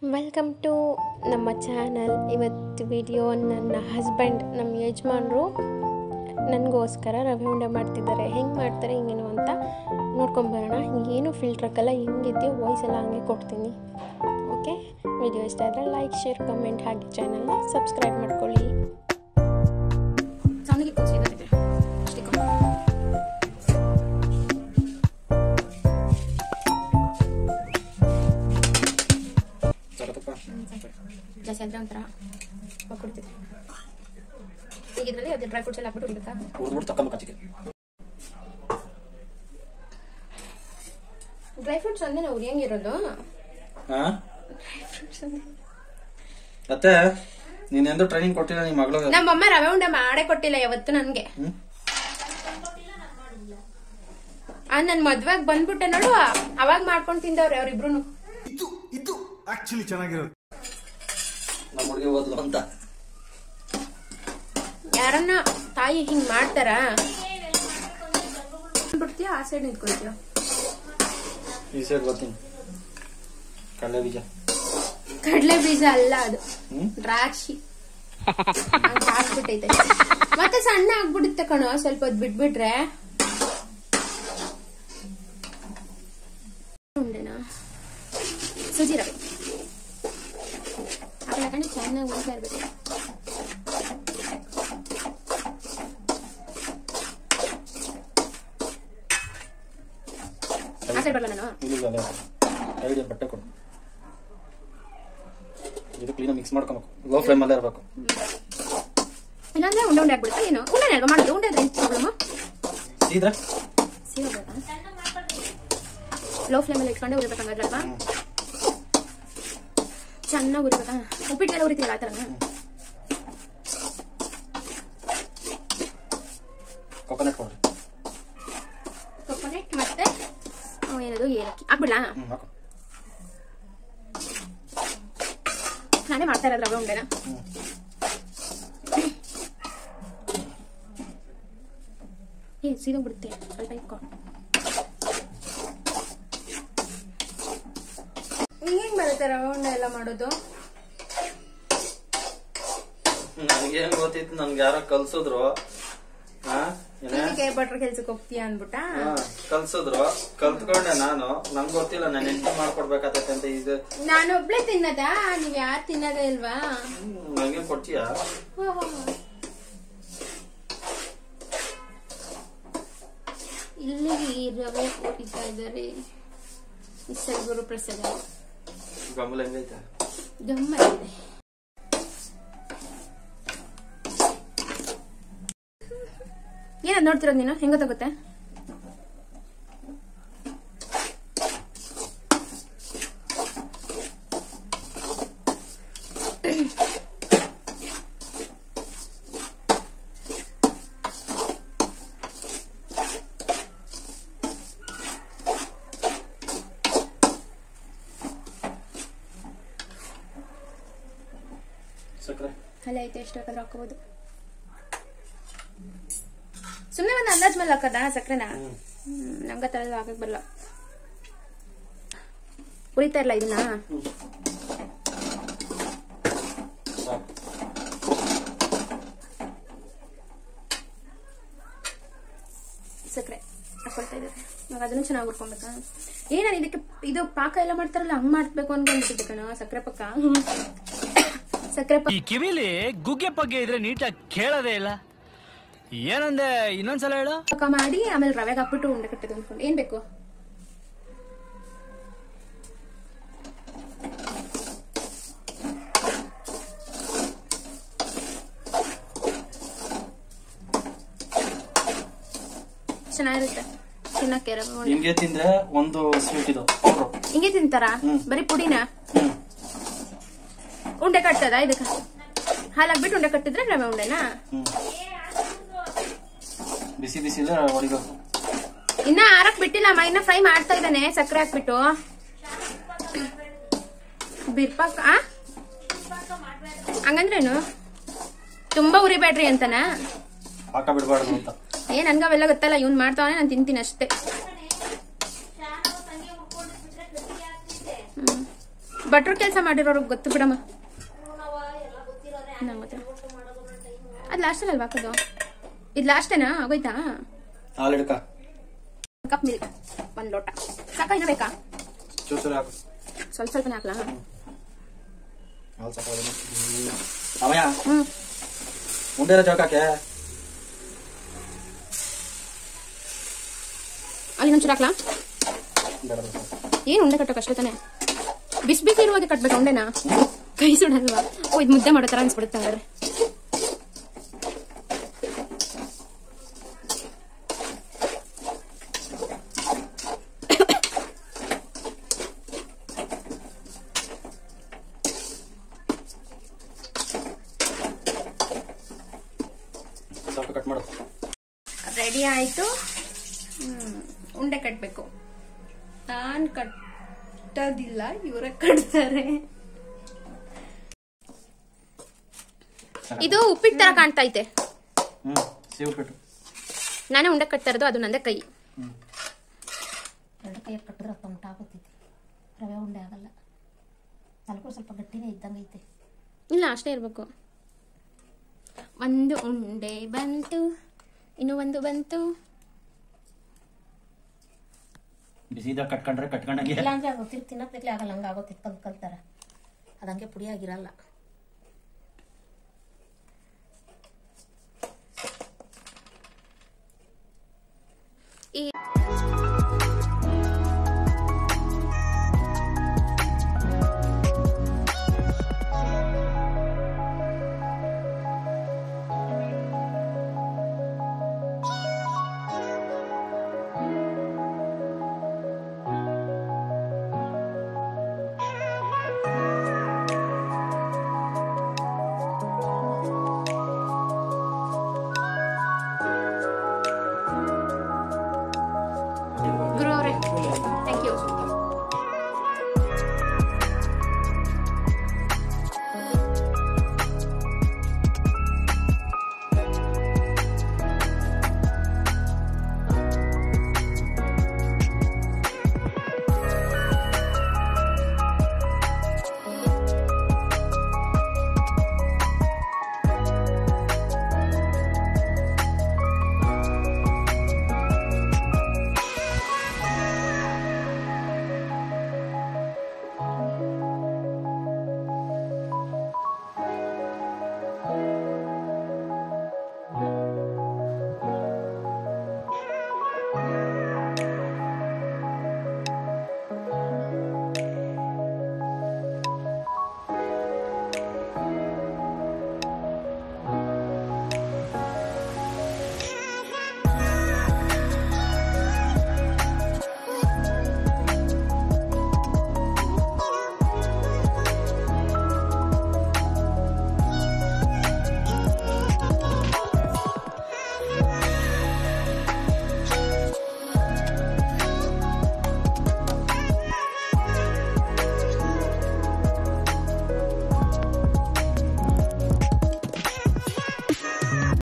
Welcome to ನಮ್ಮ channel ಇವತ್ತು video ನನ್ನ ಹಸ್ಬೆಂಡ್ ನಮ್ಮ ಯಜಮಾನರು ನನಗೋಸ್ಕರ ರವೆ ಉಂಡೆ ಮಾಡ್ತಿದ್ದಾರೆ ಹೆಂಗೆ ಮಾಡ್ತಾರೆ ಹಿಂಗೇನು ಅಂತ ನೋಡ್ಕೊಂಬರೋಣ ಏನು ಫಿಲ್ಟ್ರ್ ಹಾಕಲ್ಲ ಹೆಂಗಿದೆಯೋ ವಾಯ್ಸೆಲ್ಲ ಹಂಗೆ ಕೊಡ್ತೀನಿ ಓಕೆ ವಿಡಿಯೋ ಇಷ್ಟ ಆದರೆ ಲೈಕ್ ಶೇರ್ ಕಮೆಂಟ್ ಹಾಗೆ ಚಾನಲ್ನ ಸಬ್ಸ್ಕ್ರೈಬ್ ಮಾಡ್ಕೊಳ್ಳಿ ಸಣ್ಣಗೆ ಕೂಸಿ ಇರುತ್ತೆ ಅಷ್ಟೇ ಜಾಸ್ತಿ ಅಂದ್ರೆ ಒಂಥರ ಕೊಡ್ತಿದ್ದೆ ಈಗ ಇದರಲ್ಲಿ ಅದೇ ಡ್ರೈ ಫ್ರೂಟ್ಸ್ ಎಲ್ಲ ಹಾಕ್ಬಿಟ್ಟು ಹೊಡಿಬೇಕಾ ಹುಡ್ಬಿಟ್ಟು ತಕೊಂಬೇಕಾಚಿಗೆ ಡ್ರೈ ಫ್ರೂಟ್ಸ್ ಒಂದೇ ನಾವು ಉರಿಯಂಗಿರೋದು ಹಾ ಮತ್ತೆ ನೀನೆಂದು ಟ್ರೈನಿಂಗ್ ಕೊಟ್ಟಿಲ್ಲ ನಿಮ್ಮ ಮಗಳಿಗೆ ನಮ್ಮಮ್ಮ ರವೆ ಉಂಡೆ ಮಾಡೇ ಕೊಟ್ಟಿಲ್ಲ ಯಾವತ್ತು ನನ್ಗೆ ಹ್ಮ್? ಆ ನನ್ ಮದ್ವೆಗ್ ಬಂದ್ಬಿಟ್ಟೆ ನೋಡು ಅವಾಗ ಮಾಡ್ಕೊಂಡ್ ತಿಂದವ್ರೆ ಅವ್ರಿಬ್ರು ಇದು ಇದು ಆಕ್ಚುಲಿ ಚೆನ್ನಾಗಿರೋದು ನಮ್ಮ ಹುಡುಗಿ ಓದ್ಲು ಅಂತ ಯಾರನ್ನ ತಾಯಿ ಹಿಂಗ್ ಮಾಡ್ತಾರ ಬಿಡ್ತೀಯ ಆ ಸೈಡ್ ನಿಂತ್ಕೊಳ್ತೀಯ ಈ ಸೈಡ್ ಬರ್ತೀನಿ ಕಡಲೆ ಬೀಜ ಕಡ್ಲೆ ಬೀಜ ಅಲ್ಲ ಅದು ಹ್ಮ್ ದ್ರಾಕ್ಷಿ ಹಂಗ್ ಹಾಕ್ಬಿಟ್ಟೈತೆ ಮತ್ತೆ ಸಣ್ಣ ಆಗ್ಬಿಡುತ್ತೆ ಕಣೋ ಸ್ವಲ್ಪ ಹೊತ್ತು ಬಿಟ್ಬಿಟ್ರೆ ಉಂಡೆನಾ ಸುಜಿ ರವೆ ಹಾಕೊಂಡು ಚೆನ್ನಾಗಿ ಉಂಟ ಇರ್ಬೇಕು ಆ ಸೈಡ್ ಬರಲ್ಲ ನಾನು ಇಲ್ಲ ಅದೇ ಐಡಿಯಾ ಬಟ್ಟೆ ಕೊಡು ಇದು ಕ್ಲೀನಾಗಿ ಮಿಕ್ಸ್ ಮಾಡ್ಕೊಬೇಕು ಲೋ ಫ್ಲೇಮಲ್ಲೇ ಇರಬೇಕು ಇಲ್ಲಾಂದ್ರೆ ಉಂಡೆ ಉಂಡೆ ಆಗ್ಬಿಡುತ್ತೆ ಏನು ಉಂಡೆ ಅಲ್ವಾ ಮಾಡೋದು ಉಂಡೆ ಅದ್ರ ಪ್ರಾಬ್ಲಮ್ ಸೀದ್ರೆ ಲೋ ಫ್ಲೇಮಲ್ಲಿ ಇಟ್ಕೊಂಡೆ ಉರಿಬೇಕು ಹಂಗಾದ್ರಲ್ವಾ ಚೆನ್ನಾಗಿ ಉರಿಬೇಕಾ ಉಪ್ಪಿಟ್ಟಿಗೆಲ್ಲ ಉರಿತೀರಲ್ಲ ಆ ಥರನಾ ಕೊಕೊನಟ್ ಕೊಡ್ರಿ ಕೊಕೊನೆಟ್ ಮತ್ತೆ ಅವು ಏನದು ಏಲಕ್ಕಿ ಹಾಕ್ಬಿಡ್ಲಾ ಹ್ಮ್ ಹಾಕು ನಾನೇ ಮಾಡ್ತಾ ಇರೋದು ರವೆ ಉಂಡೆನ ಏ ಸೀದೋಗ್ಬಿಡುತ್ತೆ ಸ್ವಲ್ಪ ಇಟ್ಕೊ ಹೆಂಗ್ ಬರುತ್ತೆ ರವೆ ಉಂಡೆ ಎಲ್ಲ ಮಾಡೋದು ನನಗೇನ್ ಗೊತ್ತಿತ್ತು ನನ್ಗೆ ಯಾರೋ ಕಲ್ಸಿದ್ರು ಹಾ ಏನೇ ಇದಕ್ಕೆ ಬಟ್ರ್ ಕೆಲ್ಸಕ್ಕೆ ಹೋಗ್ತೀಯ ಅಂದ್ಬಿಟ್ಟ ಹಾ, ಕಲ್ಸಿದ್ರು ಕಲ್ತ್ಕೊಂಡೆ ನಾನು ನಂಗೆ ಗೊತ್ತಿಲ್ಲ ನಾನು ಎಂತ ಮಾಡ್ಕೊಡ್ಬೇಕಾಗತ್ತೆ ಅಂತ ಇದು ನಾನು ಒಬ್ಳೆ ತಿನ್ನದಾ ನೀವ್ ಯಾರು ತಿನ್ನದೇ ಇಲ್ವಾ ನಂಗೆ ಕೊಡ್ತೀಯಾ ಹೋ, ಹೋ, ಹೋ. ಇಲ್ಲಿ ರವೆ ಕೊಟ್ಟಿತಾ ಇದ್ದಾರೆ ಮಿಸ್ಟರ್ ಗುರುಪ್ರಸಾದ್ ಗಮಲ ಹೆಂಗೈತೆ ಗಮ್ಮ ಇದೆ ಏನದ್ ನೋಡ್ತಿರೋದು ನೀನು ಹೆಂಗ ಗೊತ್ತಾಗುತ್ತೆ ಸಕ್ಕರೆ ಅಲ್ಲೇ ಐತೆ ಎಷ್ಟು ಬೇಕಾದ್ರೂ ಹಾಕೋಬಹುದು ಸುಮ್ಮನೆ ಒಂದು ಅಂದಾಜ್ ಮೇಲೆ ಹಾಕದ ಸಕ್ಕರೆನ ನಂಗ ತರ ಹಾಕಕ್ ಬರಲ್ಲ ಉರಿತಾ ಇಲ್ಲ ಇದನ್ನ ಸಾಕು ಸಕ್ಕರೆ ಹಾಕೊಳ್ತಾ ಇದ್ದಾರೆ ಇವಾಗ ಅದನ್ನು ಚೆನ್ನಾಗಿ ಹುರ್ಕೊಬೇಕಾ ಏ ನಾನು ಇದಕ್ಕೆ ಇದು ಪಾಕ ಎಲ್ಲ ಮಾಡ್ತಾರಲ್ಲ ಹಂಗ್ ಮಾಡ್ಬೇಕು ಅನ್ಕೊಂಡ್ಬಿಟ್ಟಿದ್ದೆ ಕಣ ಸಕ್ಕರೆ ಪಾಕ ಸಕ್ಕರೆ ಪಾಕ ಈ ಕಿವಿಲಿ ಗುಗ್ಗೆ ಪಗ್ಗೆ ಇದ್ರೆ ನೀಟಾಗಿ ಕೇಳೋದೇ ಇಲ್ಲ ಏನಂದೆ ಇನ್ನೊಂದ್ಸಲ ಹೇಳು ಪಾಕ ಮಾಡಿ ಆಮೇಲೆ ರವೆಗೆ ಹಾಕ್ಬಿಟ್ಟು ಉಂಡೆ ಕಟ್ಟೋದು ಅನ್ಕೊಂಡು ಏನ್ ಬೇಕು ಚೆನ್ನಾಗಿರುತ್ತೆ ತಿನ್ನಕ್ಕೆ ರವೆ ಉಂಡೆ ಹಿಂಗೆ ತಿಂದ್ರೆ ಒಂದು ಸ್ವೀಟ್ ಇದು ಪೌಡ್ರು ಹಿಂಗೆ ತಿಂತಾರ ಬರೀ ಪುಡಿನ ಹ್ಮ್ ಉಂಡೆ ಕಟ್ಟದ ಇದಕ್ಕ ಹಾಲಾಗ್ಬಿಟ್ಟು ಉಂಡೆ ಕಟ್ಟಿದ್ರೆ ರವೆ ಉಂಡೆನಾ ಹ್ಮ್ ಬಿಸಿ ಬಿಸಿಲೇ ಹೊಡಿಬೇಕು ಇನ್ನ ಆರಕ್ ಬಿಟ್ಟಿಲ್ಲ ಅಮ್ಮ ಇನ್ನ ಫ್ರೈ ಮಾಡ್ತಾ ಇದ್ದಾನೆ ಸಕ್ಕರೆ ಹಾಕ್ಬಿಟ್ಟು ಬಿರ್ಪಾಕ ಆ? ಹಂಗಂದ್ರೇನು ತುಂಬಾ ಉರಿಬೇಡ್ರಿ ಅಂತನಾ ಪಾಕ ಬಿಡಬಾರ್ದು ಅಂತ ಏ ನನ್ಗ ಅವೆಲ್ಲ ಗೊತ್ತಲ್ಲ ಇವ್ನ್ ಮಾಡ್ತಾವನೆ ನಾನು ತಿಂತೀನಿ ಅಷ್ಟೇ ಭಟ್ರು ಕೆಲಸ ಮಾಡಿರೋರ್ಗೆ ಗೊತ್ತು ಬಿಡಮ್ಮ ನಂಗ್ ಗೊತ್ತಿಲ್ಲ. ಅದ್ ಲಾಸ್ಟಲ್ಲಿ ಅಲ್ವಾ ಹಾಕೋದು ಇದು ಲಾಸ್ಟೇನಾ ಆಗೋಯ್ತಾ ಹಾಲು ಹಿಡ್ಕ ಕಪ್ ಮಿಲ್ಕ್ ಒಂದ್ ಲೋಟ ಸಾಕ ಇನ್ನ ಬೇಕಾ ಚೂಸೂರು ಹಾಕು ಸ್ವಲ್ಪ ಸ್ವಲ್ಪನೇ ಹಾಕ್ಲಾ ಹಾಲು ಸಾಕು ಸಮಯ ಹ್ಮ್ ಮುಂದೆ ಚೌಕಾಕೆ ಅಲ್ಲಿ ಒಂಚೂರು ಹಾಕ್ಲಾ ಬೇಡ ಬೇಡ. ಏನು ಉಂಡೆ ಕಟ್ಟೋಕೆ ಅಷ್ಟೇ ತಾನೆ ಬಿಸಿ ಬಿಸಿ ಇರುವಾಗ ಕಟ್ಬೇಕು ಉಂಡೆನಾ ಕೈ ಸುಡಲ್ವಾ ಓ ಇದು ಮುದ್ದೆ ಮಾಡೋ ಥರ ಅನ್ಸ್ಬಿಡುತ್ತೆ ಹಂಗಾದ್ರೆ ಸ್ವಲ್ಪ ಕಟ್ ಮಾಡು ರೆಡಿ ಆಯ್ತು ಹ್ಮ್, ಉಂಡೆ ಕಟ್ಟಬೇಕು ನಾನು ಕಟ್ಟೋದಿಲ್ಲ ಇವರೇ ಕಟ್ತಾರೆ ಇದು ಉಪ್ಪಿಟ್ಟು ತರ ಕಾಣ್ತಾ ಐತೆ ಹ್ಮ್ ಸಿವ್ ಬಿಟ್ಟು ನಾನೇ ಉಂಡೆ ಕಟ್ತಾ ಇರೋದು ಅದು ನಂದೇ ಕೈ ಎರಡು ಕೈಯಾಗ ಕಟ್ಟಿದ್ರೆ ಅದು ಟೊಮಟ ಆಗುತ್ತೈತಿ ರವೆ ಉಂಡೆ ಆಗಲ್ಲ ತಲಕು ಸ್ವಲ್ಪ ಗಟ್ಟಿನೇ ಇದ್ದಂಗೆ ಐತೆ ಇಲ್ಲ ಅಷ್ಟೇ ಇರಬೇಕು ಒಂದು ಉಂಡೆ ಬಂತು ಇನ್ನು ಒಂದು ಬಂತು ಬಿಸಿದಾಗ ಕಟ್ಕೊಂಡ್ರೆ ಕಟ್ಕೊಂಡಂಗೆ ಇಲ್ಲ ಅಂದ್ರೆ ಅದು ತಿನ್ ತಿನ್ನಕ್ಲಿಕ್ಕೆ ಆಗಲ್ಲ ಹಂಗೆ ಆಗೋತೈತೆ ಕಲ್ ಕಲ್ತಾರ ಅದಂಗೆ ಪುಡಿಯಾಗಿರಲ್ಲ ಈ